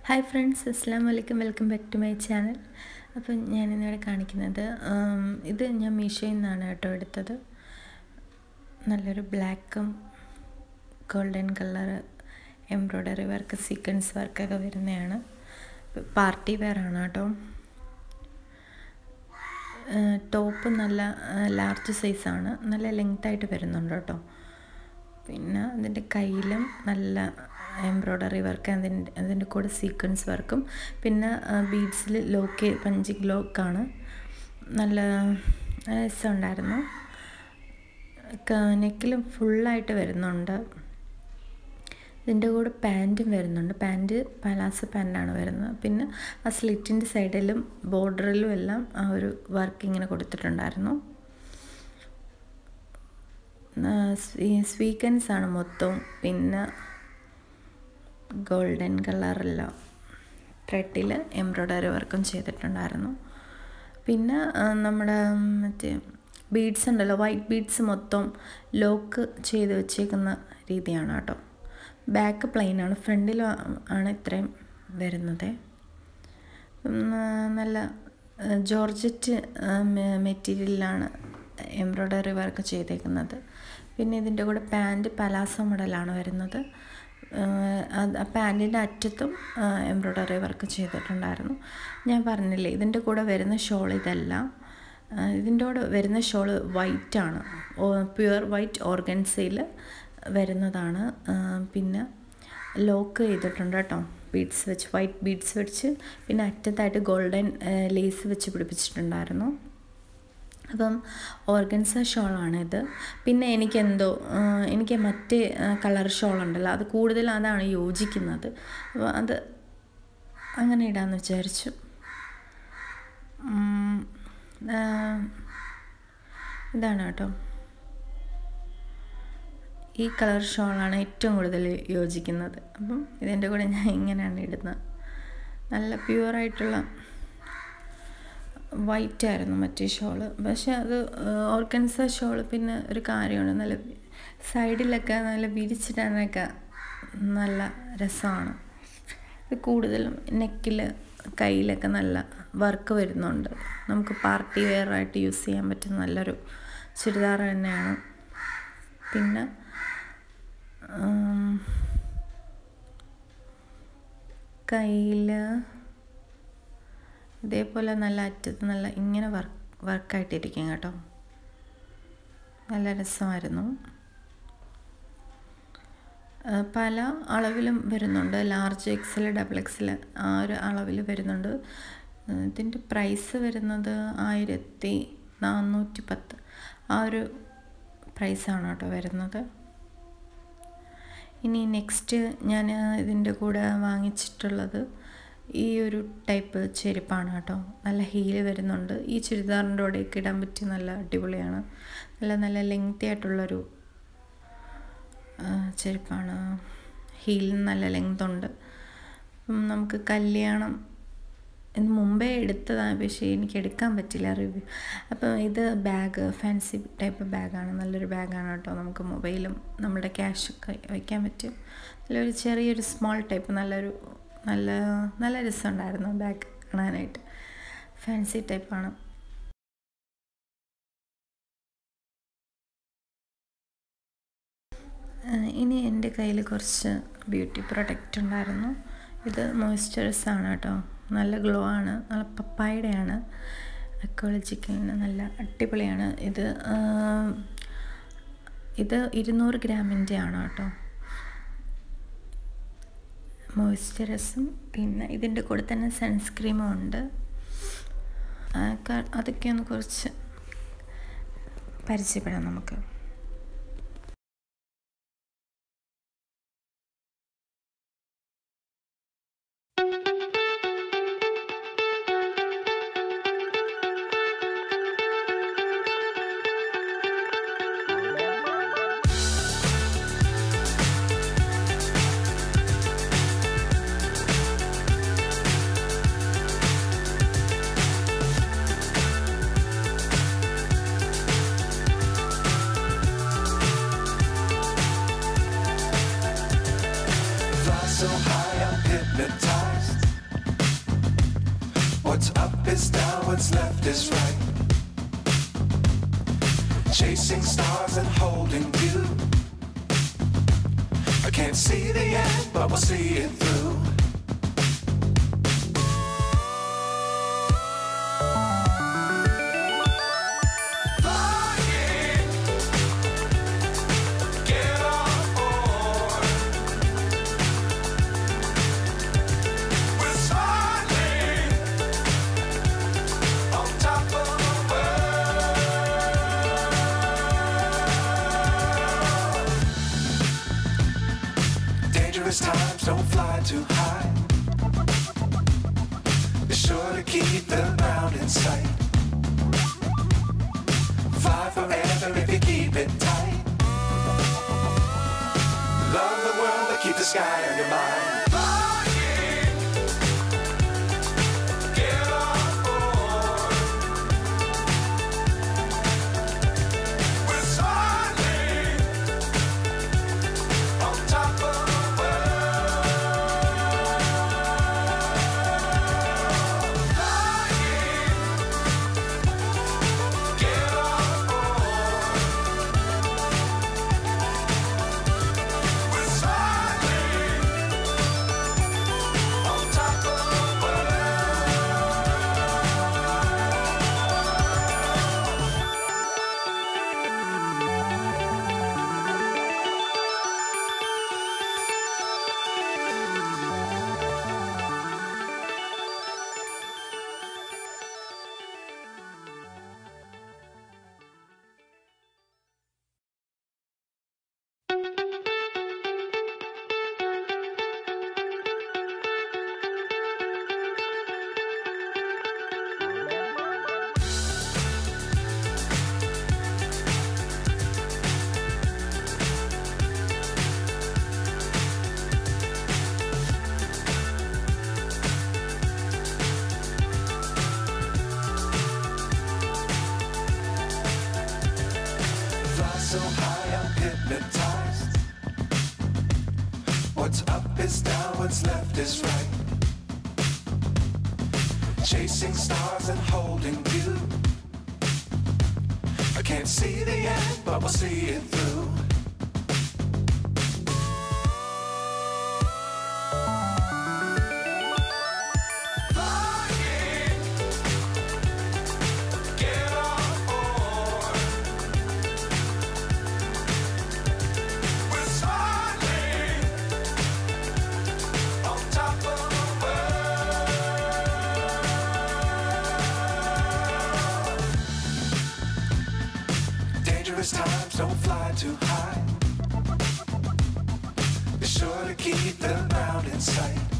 Hi friends അസ്സാം വലൈക്കും welcome back to my channel അപ്പം ഞാനിന്നിവിടെ കാണിക്കുന്നത് ഉം, ഇത് ഞാൻ മീഷോയിൽ നിന്നാണ് കേട്ടോ എടുത്തത് നല്ലൊരു ബ്ലാക്കും golden colour embroidery work sequence വർക്കൊക്കെ വരുന്നതാണ് പാർട്ടി വെയർ ആണ് കേട്ടോ ടോപ്പ് നല്ല ലാർജ് സൈസാണ് നല്ല ലെങ്തായിട്ട് വരുന്നുണ്ട് കേട്ടോ പിന്നെ അതിൻ്റെ കയ്യിലും നല്ല എംബ്രോയ്ഡറി വർക്ക് അതിൻ്റെ അതിൻ്റെ കൂടെ സീക്വൻസ് വർക്കും പിന്നെ ബീഡ്സിൽ ലോക്ക് പഞ്ചിങ് ലോക്കാണ് നല്ല രസമുണ്ടായിരുന്നു നെക്കിലും ഫുള്ളായിട്ട് വരുന്നുണ്ട് ഇതിൻ്റെ കൂടെ പാൻറ്റും വരുന്നുണ്ട് പാൻറ്റ് പലാസ പാൻറ്റാണ് വരുന്നത് പിന്നെ ആ സ്ലിറ്റിൻ്റെ സൈഡിലും ബോർഡറിലും എല്ലാം ആ ഒരു വർക്ക് ഇങ്ങനെ കൊടുത്തിട്ടുണ്ടായിരുന്നു സ്വീക്കൻസ് ആണ് മൊത്തവും പിന്നെ ഗോൾഡൻ കളറെല്ലാം ത്രെഡിൽ എംബ്രോയ്ഡറി വർക്കും ചെയ്തിട്ടുണ്ടായിരുന്നു പിന്നെ നമ്മുടെ മറ്റേ ബീഡ്സ് ഉണ്ടല്ലോ വൈറ്റ് ബീഡ്സ് മൊത്തം ലോക്ക് ചെയ്ത് വെച്ചേക്കുന്ന രീതിയാണ് കേട്ടോ ബാക്ക് പ്ലെയിൻ ആണ് ഫ്രണ്ടിലും ആണ് ഇത്രയും വരുന്നത് നല്ല ജോർജറ്റ് മെറ്റീരിയലിലാണ് എംബ്രോയ്ഡറി വർക്ക് ചെയ്തേക്കുന്നത് പിന്നെ ഇതിൻ്റെ കൂടെ പാൻറ്റ് പലാസോ മോഡലാണ് വരുന്നത് ആ പാൻറ്റിൻ്റെ അറ്റത്തും എംബ്രോയ്ഡറി വർക്ക് ചെയ്തിട്ടുണ്ടായിരുന്നു ഞാൻ പറഞ്ഞില്ലേ ഇതിൻ്റെ കൂടെ വരുന്ന ഷോൾ ഇതല്ല ഇതിൻ്റെ കൂടെ വരുന്ന ഷോള് വൈറ്റാണ് പ്യുവർ വൈറ്റ് ഓർഗൻസയിൽ വരുന്നതാണ് പിന്നെ ലോക്ക് ചെയ്തിട്ടുണ്ട് കേട്ടോ ബീഡ്സ് വെച്ച് വൈറ്റ് ബീഡ്സ് വെച്ച് പിന്നെ അറ്റത്തായിട്ട് ഗോൾഡൻ ലേസ് വെച്ച് പിടിപ്പിച്ചിട്ടുണ്ടായിരുന്നു അപ്പം ഓർഗൻസ ഷോളാണിത് പിന്നെ എനിക്കെന്തോ എനിക്ക് മറ്റേ കളർ ഷോൾ ഉണ്ടല്ലോ അത് കൂടുതൽ അതാണ് യോജിക്കുന്നത് അപ്പോൾ അത് അങ്ങനെ ഇടാമെന്ന് വിചാരിച്ചു ഇതാണ് കേട്ടോ ഈ കളർ ഷോളാണ് ഏറ്റവും കൂടുതൽ യോജിക്കുന്നത് അപ്പം ഇതിൻ്റെ കൂടെ ഞാൻ ഇങ്ങനെയാണ് ഇടുന്നത് നല്ല പ്യുവറായിട്ടുള്ള വൈറ്റ് ആയിരുന്നു മറ്റേ ഷോള് പക്ഷെ അത് ഓർഗൻസ ഷോള് പിന്നെ ഒരു കാര്യമാണ് നല്ല സൈഡിലൊക്കെ നല്ല വിരിച്ചിടാനൊക്കെ നല്ല രസമാണ് ഇത് കൂടുതലും നെക്കിൽ കയ്യിലൊക്കെ നല്ല വർക്ക് വരുന്നുണ്ട് നമുക്ക് പാർട്ടി വെയർ ആയിട്ട് യൂസ് ചെയ്യാൻ പറ്റുന്ന നല്ലൊരു ചുരിദാർ തന്നെയാണ് പിന്നെ കയ്യിൽ ഇതേപോലെ നല്ല അറ്റത്ത് നല്ല ഇങ്ങനെ വർക്ക് വർക്കായിട്ടിരിക്കും കേട്ടോ നല്ല രസമായിരുന്നു പല അളവിലും വരുന്നുണ്ട് ലാർജ് എക്സൽ ഡബിൾ എക്സൽ ആ ഒരു അളവിൽ വരുന്നുണ്ട് ഇതിൻ്റെ പ്രൈസ് വരുന്നത് ആയിരത്തി നാനൂറ്റി പത്ത് ആ ഒരു പ്രൈസാണ് കേട്ടോ വരുന്നത് ഇനി നെക്സ്റ്റ് ഞാൻ ഇതിൻ്റെ കൂടെ വാങ്ങിച്ചിട്ടുള്ളത് ഈ ഒരു ടൈപ്പ് ചെരുപ്പാണ് കേട്ടോ നല്ല ഹീല് വരുന്നുണ്ട് ഈ ചുരിദാറിൻ്റെ കൂടെയൊക്കെ ഇടാൻ പറ്റിയ നല്ല അടിപൊളിയാണ് നല്ല നല്ല ലെങ്തി ആയിട്ടുള്ളൊരു ചെരുപ്പാണ് ഹീലിന് നല്ല ലെങ്ത് ഉണ്ട് നമുക്ക് കല്യാണം ഇത് മുമ്പേ എടുത്തതാണ് പക്ഷേ എനിക്ക് എടുക്കാൻ പറ്റില്ല റിവ്യൂ അപ്പം ഇത് ബാഗ് ഫാൻസി ടൈപ്പ് ബാഗാണ് നല്ലൊരു ബാഗാണ് കേട്ടോ നമുക്ക് മൊബൈലും നമ്മുടെ ക്യാഷൊക്കെ വയ്ക്കാൻ പറ്റും നല്ലൊരു ചെറിയൊരു സ്മോൾ ടൈപ്പ് നല്ലൊരു നല്ല നല്ല രസമുണ്ടായിരുന്നു ബാഗ് കാണാനായിട്ട് ഫാൻസി ടൈപ്പാണ് ഇനി എൻ്റെ കയ്യിൽ കുറച്ച് ബ്യൂട്ടി പ്രൊഡക്റ്റ് ഉണ്ടായിരുന്നു ഇത് മോയ്സ്ചറൈസ് ആണ് കേട്ടോ നല്ല ഗ്ലോ ആണ് നല്ല പപ്പായയുടെയാണ് അക്കോളജിക്കലിന് നല്ല അടിപൊളിയാണ് ഇത് ഇത് ഇരുന്നൂറ് ഗ്രാമിൻ്റെ ആണ് കേട്ടോ മോയ്സ്ചറൈസും പിന്നെ ഇതിൻ്റെ കൂടെ തന്നെ സൺസ്ക്രീമും ഉണ്ട് അതൊക്കെ ഒന്ന് കുറച്ച് പരിചയപ്പെടാം നമുക്ക് so high I'm hypnotized What's up is down, what's left is right. Chasing stars and holding you. I can't see the end, but we'll see it through. Flying, get on board. We're smiling on top of the world. Dangerous times don't fly too high. Be sure to keep the ground in sight. Fly forever if you keep it tight. Love the world, but keep the sky on your mind. Flying, get on board. We're soaring on top of the world. Flying, get on board. We're soaring on top of the Fly so high, I'm hypnotized. What's up is down, what's left is right. Chasing stars and holding you. I can't see the end, but we'll see it through. Flying, get on board. We're smiling on top of the world. Dangerous times don't fly too high. Be sure to keep the ground in sight.